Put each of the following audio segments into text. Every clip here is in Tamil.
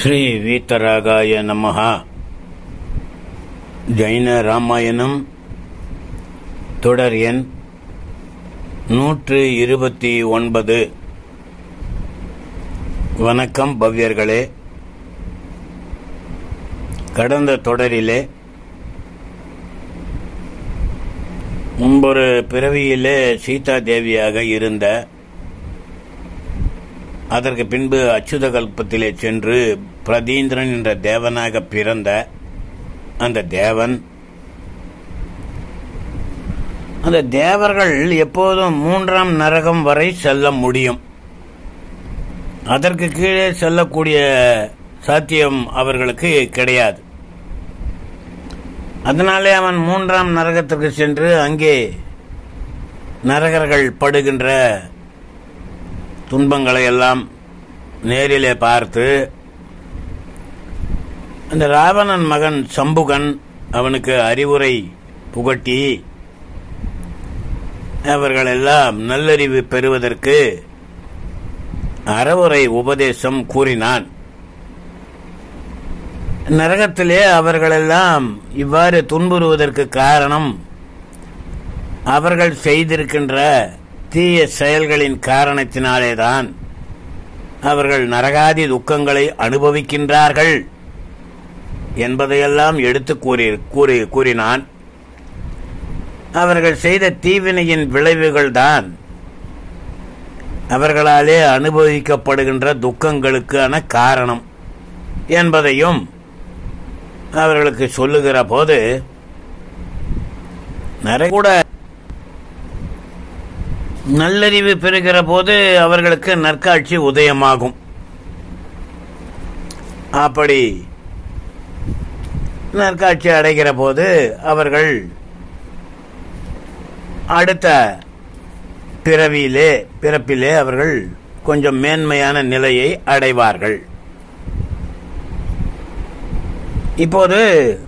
ஸ்ரீ வீத்தராகாய நமஹா ஜைன ராமாயணம் தொடர் எண் நூற்று இருபத்தி ஒன்பது வணக்கம் பவ்யர்களே கடந்த தொடரிலே முன்பொரு பிறவியிலே சீதா தேவியாக இருந்த அதற்கு பின்பு அச்சுத கல்பத்திலே சென்று பிரதீந்திரன் என்ற தேவனாக பிறந்த அந்த தேவன் அந்த தேவர்கள் எப்போதும் மூன்றாம் நரகம் வரை செல்ல முடியும் அதற்கு கீழே செல்லக்கூடிய சாத்தியம் அவர்களுக்கு கிடையாது அதனாலே அவன் மூன்றாம் நரகத்திற்கு சென்று அங்கே நரகர்கள் படுகின்ற துன்பங்களை எல்லாம் நேரிலே பார்த்து அந்த ராவணன் மகன் சம்புகன் அவனுக்கு அறிவுரை புகட்டி அவர்கள் எல்லாம் நல்லறிவு பெறுவதற்கு அறவுரை உபதேசம் கூறினான் நரகத்திலே அவர்களெல்லாம் இவ்வாறு துன்புறுவதற்கு காரணம் அவர்கள் செய்திருக்கின்ற தீய செயல்களின் காரணத்தினாலேதான் அவர்கள் நரகாதி துக்கங்களை அனுபவிக்கின்றார்கள் என்பதையெல்லாம் எடுத்து கூறி கூறி கூறினான் அவர்கள் செய்த தீவினையின் விளைவுகள்தான் அவர்களாலே அனுபவிக்கப்படுகின்ற துக்கங்களுக்கான காரணம் என்பதையும் அவர்களுக்கு சொல்லுகிற போது நிறைய கூட நல்லறிவு பெறுகிற போது அவர்களுக்கு நற்காட்சி உதயமாகும் அப்படி நற்காட்சி அடைகிற போது அவர்கள் அடுத்த பிறவியிலே பிறப்பிலே அவர்கள் கொஞ்சம் மேன்மையான நிலையை அடைவார்கள் இப்போது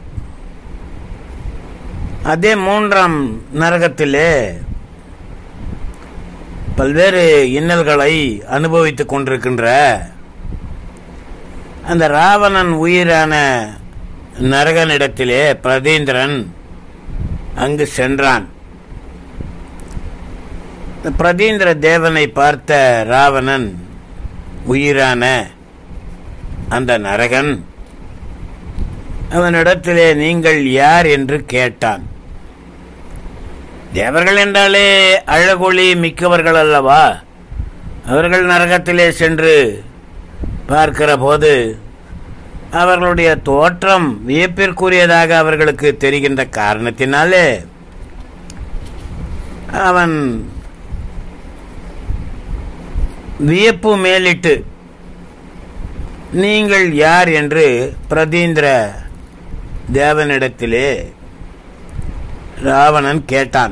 அதே மூன்றாம் நரகத்திலே பல்வேறு இன்னல்களை அனுபவித்துக் கொண்டிருக்கின்ற அந்த ராவணன் உயிரான நரகனிடத்திலே பிரதீந்திரன் அங்கு சென்றான் பிரதீந்திர தேவனை பார்த்த ராவணன் உயிரான அந்த நரகன் அவனிடத்திலே நீங்கள் யார் என்று கேட்டான் தேவர்கள் என்றாலே அழகொளி மிக்கவர்கள் அல்லவா அவர்கள் நரகத்திலே சென்று பார்க்கிற போது அவர்களுடைய தோற்றம் வியப்பிற்குரியதாக அவர்களுக்கு தெரிகின்ற காரணத்தினாலே அவன் வியப்பு மேலிட்டு நீங்கள் யார் என்று பிரதீந்திர தேவனிடத்திலே ராவணன் கேட்டான்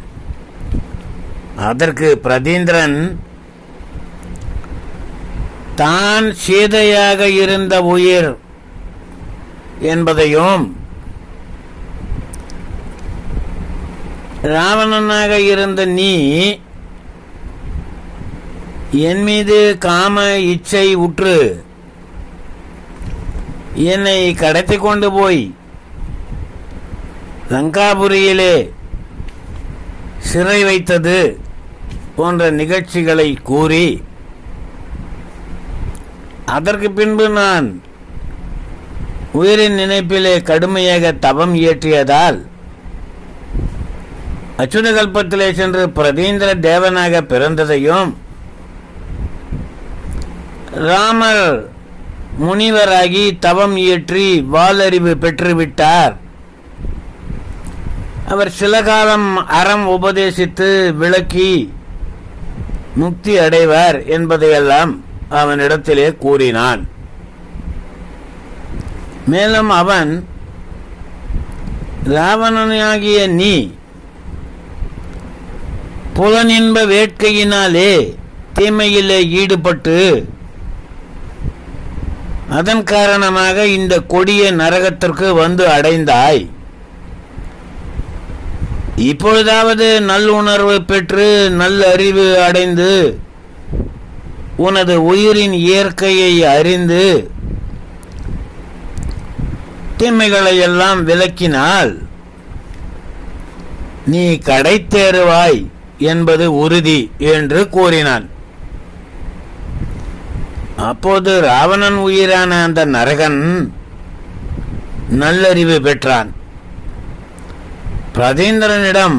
அதற்கு பிரதீந்திரன் தான் சீதையாக இருந்த உயிர் என்பதையும் ராவணனாக இருந்த நீ என் மீது காம இச்சை உற்று என்னை கடத்தி கொண்டு போய் லங்காபுரியிலே சிறை வைத்தது போன்ற நிகழ்ச்சிகளை கூறி அதற்கு பின்பு நான் உயிரின் நினைப்பிலே கடுமையாக தவம் இயற்றியதால் அச்சுத கல்பத்திலே சென்று பிரதீந்திர தேவனாக பிறந்ததையும் ராமர் முனிவராகி தவம் இயற்றி வாலறிவு பெற்றுவிட்டார் அவர் சில காலம் அறம் உபதேசித்து விளக்கி முக்தி அடைவார் என்பதையெல்லாம் அவனிடத்திலே கூறினான் மேலும் அவன் ராவணனாகிய நீ புலனின்ப வேட்கையினாலே தீமையிலே ஈடுபட்டு அதன் காரணமாக இந்த கொடிய நரகத்திற்கு வந்து அடைந்தாய் இப்பொழுதாவது நல்லுணர்வு பெற்று நல்ல அறிவு அடைந்து உனது உயிரின் இயற்கையை அறிந்து தீமைகளை எல்லாம் விலக்கினால் நீ கடைத்தேறுவாய் என்பது உறுதி என்று கூறினான் அப்போது ராவணன் உயிரான அந்த நரகன் நல்லறிவு பெற்றான் பிரதீந்திரனிடம்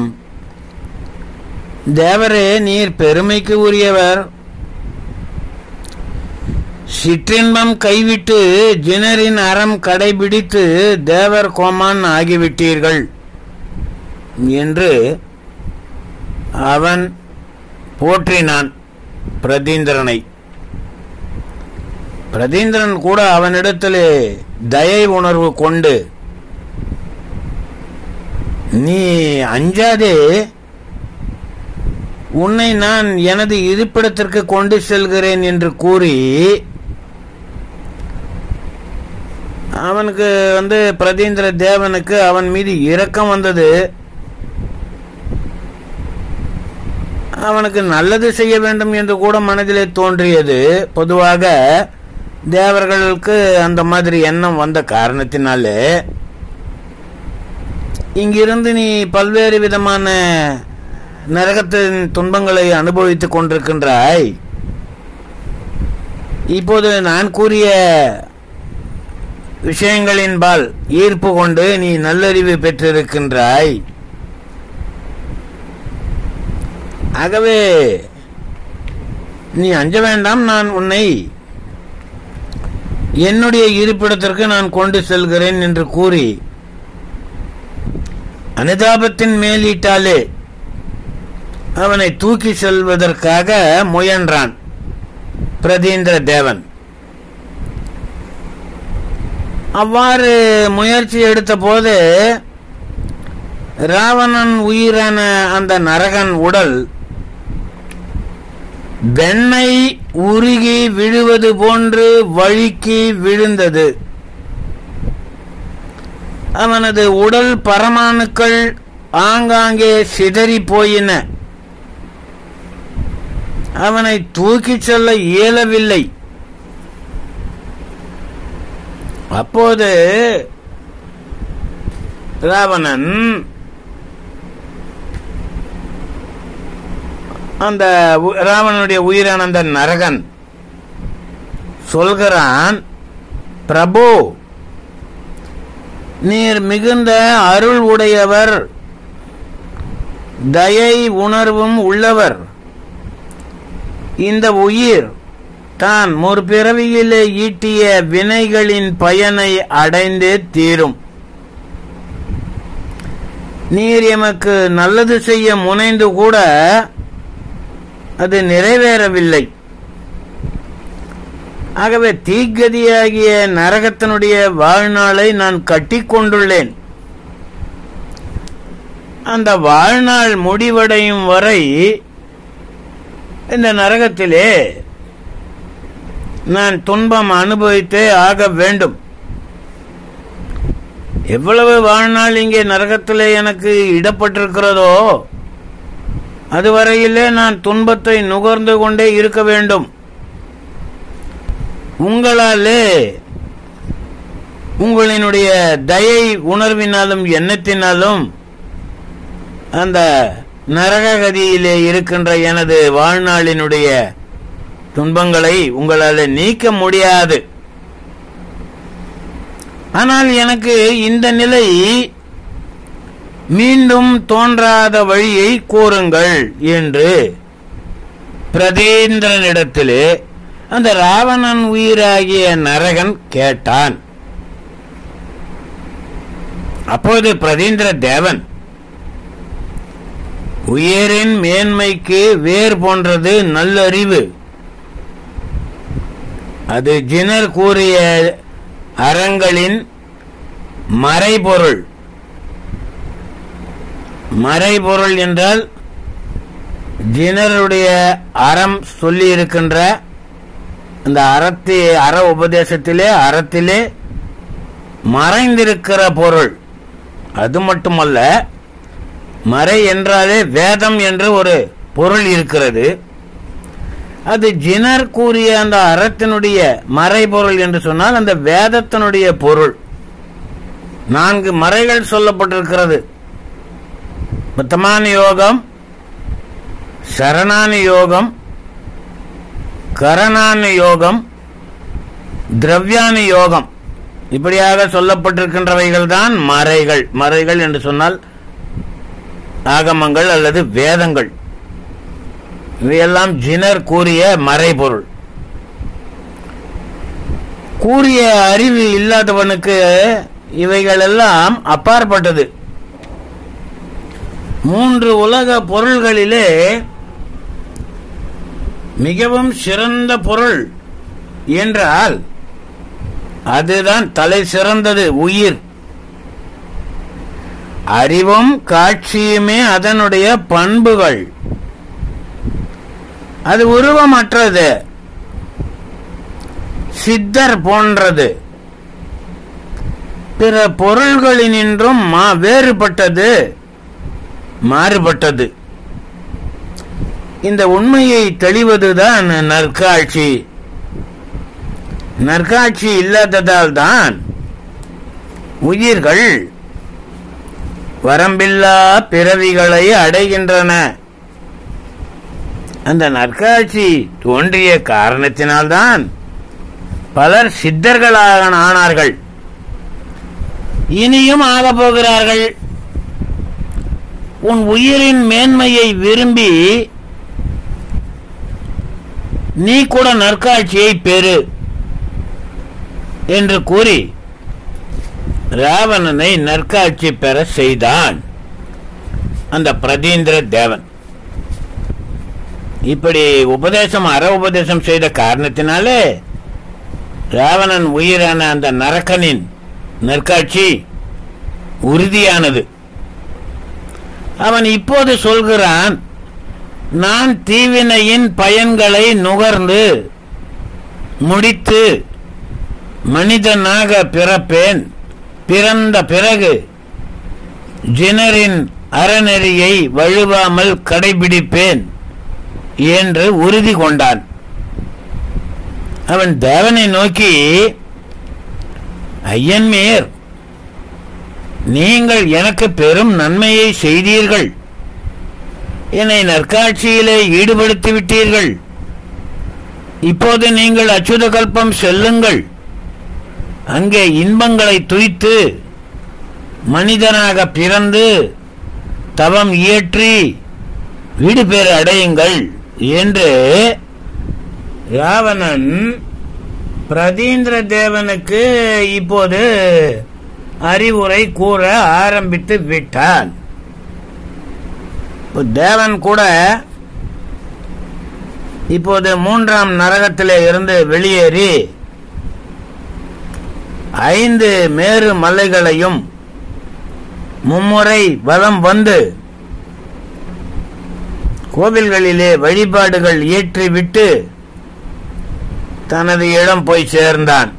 தேவரே நீர் பெருமைக்கு உரியவர் சிற்றின்பம் கைவிட்டு ஜினரின் அறம் கடைபிடித்து தேவர் கோமான் ஆகிவிட்டீர்கள் என்று அவன் போற்றினான் பிரதீந்திரனை பிரதீந்திரன் கூட அவனிடத்திலே தயை உணர்வு கொண்டு நீ அஞ்சாதே உன்னை நான் எனது இருப்பிடத்திற்கு கொண்டு செல்கிறேன் என்று கூறி அவனுக்கு வந்து பிரதீந்திர தேவனுக்கு அவன் மீது இரக்கம் வந்தது அவனுக்கு நல்லது செய்ய வேண்டும் என்று கூட மனதிலே தோன்றியது பொதுவாக தேவர்களுக்கு அந்த மாதிரி எண்ணம் வந்த காரணத்தினாலே இங்கிருந்து நீ பல்வேறு விதமான நரகத்தின் துன்பங்களை அனுபவித்துக் கொண்டிருக்கின்றாய் இப்போது நான் கூறிய விஷயங்களின்பால் ஈர்ப்பு கொண்டு நீ நல்லறிவு பெற்றிருக்கின்றாய் ஆகவே நீ அஞ்ச வேண்டாம் நான் உன்னை என்னுடைய இருப்பிடத்திற்கு நான் கொண்டு செல்கிறேன் என்று கூறி அனுதாபத்தின் மேலீட்டாலே அவனை தூக்கி செல்வதற்காக முயன்றான் பிரதீந்திர தேவன் அவ்வாறு முயற்சி எடுத்த போது ராவணன் உயிரான அந்த நரகன் உடல் வெண்ணெய் உருகி விழுவது போன்று வழுக்கி விழுந்தது அவனது உடல் பரமாணுக்கள் ஆங்காங்கே சிதறி போயின அவனை தூக்கிச் செல்ல இயலவில்லை அப்போது ராவணன் அந்த உ- ராவணனுடைய உயிரான அந்த நரகன் சொல்கிறான் பிரபு நீர் மிகுந்த அருள் உடையவர் தயை உணர்வும் உள்ளவர் இந்த உயிர் தான் முற்பிறவியிலே ஈட்டிய வினைகளின் பயனை அடைந்தே தீரும் நீர் எமக்கு நல்லது செய்ய முனைந்து கூட அது நிறைவேறவில்லை ஆகவே தீக்கதியாகிய நரகத்தினுடைய வாழ்நாளை நான் கட்டிக்கொண்டுள்ளேன் அந்த வாழ்நாள் முடிவடையும் வரை இந்த நரகத்திலே நான் துன்பம் அனுபவித்தே ஆக வேண்டும் எவ்வளவு வாழ்நாள் இங்கே நரகத்திலே எனக்கு இடப்பட்டிருக்கிறதோ அதுவரையிலே நான் துன்பத்தை நுகர்ந்து கொண்டே இருக்க வேண்டும் உங்களாலே உங்களினுடைய தயை உணர்வினாலும் எண்ணத்தினாலும் அந்த நரககதியிலே இருக்கின்ற எனது வாழ்நாளினுடைய துன்பங்களை உங்களால் நீக்க முடியாது ஆனால் எனக்கு இந்த நிலை மீண்டும் தோன்றாத வழியை கூறுங்கள் என்று பிரதேந்திரனிடத்திலே அந்த ராவணன் உயிராகிய நரகன் கேட்டான் அப்போது பிரதீந்திர தேவன் உயரின் மேன்மைக்கு வேர் போன்றது நல்லறிவு அது ஜினர் கூறிய அறங்களின் மறைபொருள் மறைபொருள் என்றால் ஜினருடைய அறம் சொல்லி இருக்கின்ற அந்த அறத்தி அற உபதேசத்திலே அறத்திலே மறைந்திருக்கிற பொருள் அது மட்டுமல்ல மறை என்றாலே வேதம் என்று ஒரு பொருள் இருக்கிறது அது ஜினர் கூறிய அந்த அறத்தினுடைய மறைபொருள் என்று சொன்னால் அந்த வேதத்தினுடைய பொருள் நான்கு மறைகள் சொல்லப்பட்டிருக்கிறது உத்தமான யோகம் சரணானு யோகம் கரணானு யோகம் திரவியானு யோகம் இப்படியாக சொல்லப்பட்டிருக்கின்றவைகள் தான் மறைகள் மறைகள் என்று சொன்னால் ஆகமங்கள் அல்லது வேதங்கள் இவையெல்லாம் ஜினர் கூறிய மறைபொருள் கூறிய அறிவு இல்லாதவனுக்கு இவைகளெல்லாம் அப்பாற்பட்டது மூன்று உலக பொருள்களிலே மிகவும் சிறந்த பொருள் என்றால் அதுதான் தலை சிறந்தது உயிர் அறிவும் காட்சியுமே அதனுடைய பண்புகள் அது உருவமற்றது சித்தர் போன்றது பிற பொருள்களினின்றும் மா வேறுபட்டது மாறுபட்டது இந்த உண்மையை தெளிவதுதான் நற்காட்சி நற்காட்சி இல்லாததால் தான் உயிர்கள் வரம்பில்லா பிறவிகளை அடைகின்றன அந்த நற்காட்சி தோன்றிய காரணத்தினால்தான் பலர் சித்தர்களாக ஆனார்கள் இனியும் ஆகப் போகிறார்கள் உன் உயிரின் மேன்மையை விரும்பி நீ கூட நற்காட்சியை பெறு என்று கூறி ராவணனை நற்காட்சி பெற செய்தான் அந்த பிரதீந்திர தேவன் இப்படி உபதேசம் அற உபதேசம் செய்த காரணத்தினாலே ராவணன் உயிரான அந்த நரக்கனின் நற்காட்சி உறுதியானது அவன் இப்போது சொல்கிறான் நான் தீவினையின் பயன்களை நுகர்ந்து முடித்து மனிதனாக பிறப்பேன் பிறந்த பிறகு ஜினரின் அறநெறியை வழுவாமல் கடைபிடிப்பேன் என்று உறுதி கொண்டான் அவன் தேவனை நோக்கி ஐயன்மேர் நீங்கள் எனக்கு பெரும் நன்மையை செய்தீர்கள் என்னை நற்காட்சியிலே ஈடுபடுத்தி விட்டீர்கள் இப்போது நீங்கள் அச்சுத கல்பம் செல்லுங்கள் அங்கே இன்பங்களை துய்த்து மனிதனாக பிறந்து தவம் இயற்றி வீடு பேர் அடையுங்கள் என்று ராவணன் பிரதீந்திர தேவனுக்கு இப்போது அறிவுரை கூற ஆரம்பித்து விட்டான் இப்ப தேவன் கூட இப்போது மூன்றாம் நரகத்திலே இருந்து வெளியேறி ஐந்து மேரு மலைகளையும் மும்முறை வலம் வந்து கோவில்களிலே வழிபாடுகள் இயற்றிவிட்டு தனது இடம் போய் சேர்ந்தான்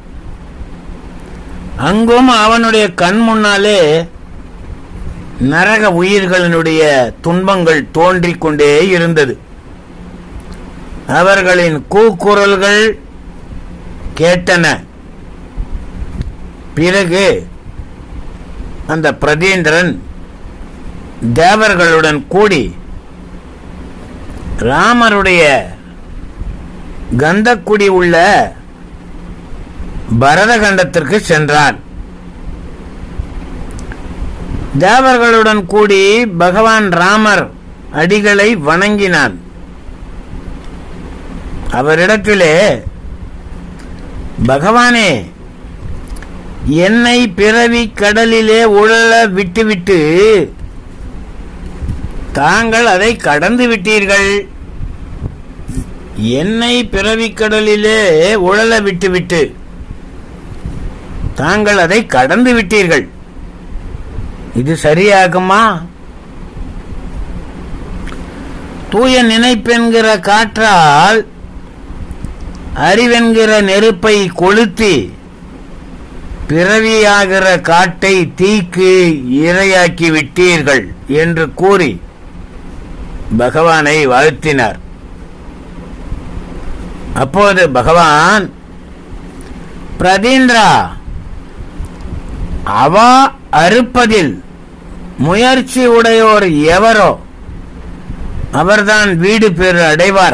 அங்கும் அவனுடைய கண் முன்னாலே நரக உயிர்களினுடைய துன்பங்கள் தோன்றிக் கொண்டே இருந்தது அவர்களின் கூக்குரல்கள் கேட்டன பிறகு அந்த பிரதீந்திரன் தேவர்களுடன் கூடி ராமருடைய கந்தக்குடி உள்ள பரதகண்டத்திற்கு சென்றான் தேவர்களுடன் கூடி பகவான் ராமர் அடிகளை வணங்கினான் அவரிடத்திலே பகவானே என்னை பிறவி கடலிலே உழல விட்டுவிட்டு தாங்கள் அதை கடந்து விட்டீர்கள் என்னை பிறவிக் கடலிலே உழல விட்டுவிட்டு தாங்கள் அதை கடந்து விட்டீர்கள் இது சரியாகுமா தூய நினைப்பென்கிற காற்றால் அறிவென்கிற நெருப்பை கொளுத்தி பிறவியாகிற காட்டை தீக்கு இரையாக்கி விட்டீர்கள் என்று கூறி பகவானை வாழ்த்தினார் அப்போது பகவான் பிரதீந்திரா அவா அறுப்பதில் முயற்சி உடையோர் எவரோ அவர்தான் வீடு பேறு அடைவார்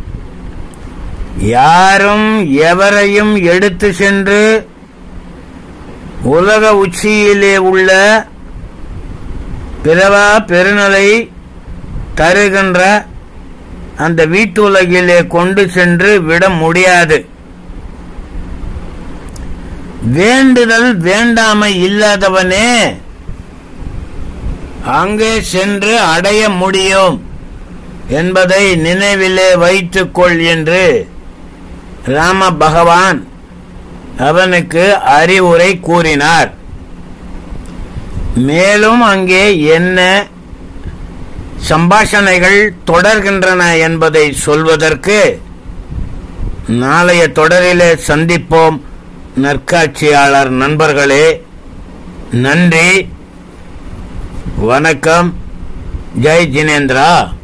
யாரும் எவரையும் எடுத்து சென்று உலக உச்சியிலே உள்ள பிறவா பெருநலை தருகின்ற அந்த வீட்டுலகிலே கொண்டு சென்று விட முடியாது வேண்டுதல் வேண்டாமை இல்லாதவனே அங்கே சென்று அடைய முடியும் என்பதை நினைவிலே வைத்துக்கொள் என்று ராம பகவான் அவனுக்கு அறிவுரை கூறினார் மேலும் அங்கே என்ன சம்பாஷணைகள் தொடர்கின்றன என்பதை சொல்வதற்கு நாளைய தொடரிலே சந்திப்போம் நற்காட்சியாளர் நண்பர்களே நன்றி வணக்கம் ஜெய் ஜினேந்திரா